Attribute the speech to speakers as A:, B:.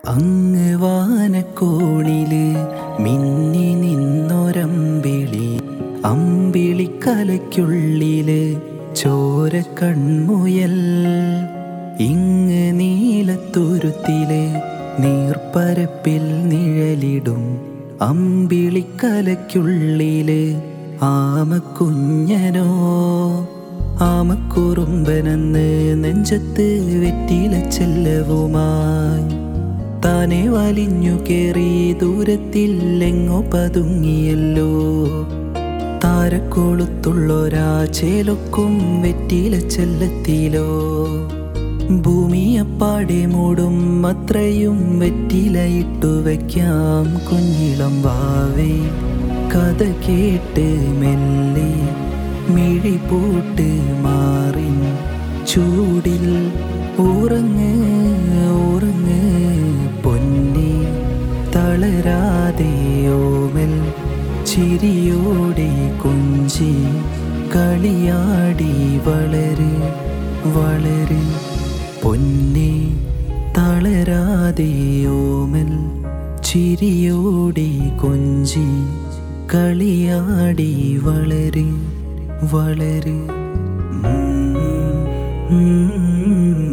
A: അങ്ങ് വാനക്കോണില് മിന്നി നിന്നൊരമ്പിളി അമ്പിളിക്കലയ്ക്കുള്ളില് ചോര കൺമുയൽ ഇങ്ങ് നീലത്തുരുത്തില് നീർപ്പരപ്പിൽ നിഴലിടും അമ്പിളിക്കലയ്ക്കുള്ളില് ആമക്കുഞ്ഞനോ ആമക്കുറുമ്പനെന്ന് നെഞ്ചത്ത് വെറ്റില ചെല്ലവുമായി താനെ വലിഞ്ഞു കേറി ദൂരത്തിൽ എങ്ങോ പതുങ്ങിയല്ലോ താരക്കോളുത്തുള്ളൊരാ ചേലൊക്കും വെറ്റില ചെല്ലത്തിലോ ഭൂമിയപ്പാടെ മൂടും അത്രയും വെറ്റിലയിട്ടു വയ്ക്കാം കുഞ്ഞിളം വാവേ കഥ കേട്ട് മെല്ലെ മിഴി പൂട്ട് മാറിൻ ചൂടിൽ ഉറങ്ങ് ഉറങ്ങ് പൊന്നി തളരാതെ ഓമൽ ചിരിയോടെ കൊഞ്ചി കളിയാടി വളര് വളര് പൊന്നെ തളരാതെ ഓമൽ ചിരിയോടെ കൊഞ്ചി കളിയാടി വളര് വളര് ഉം, ഉം, ഉം.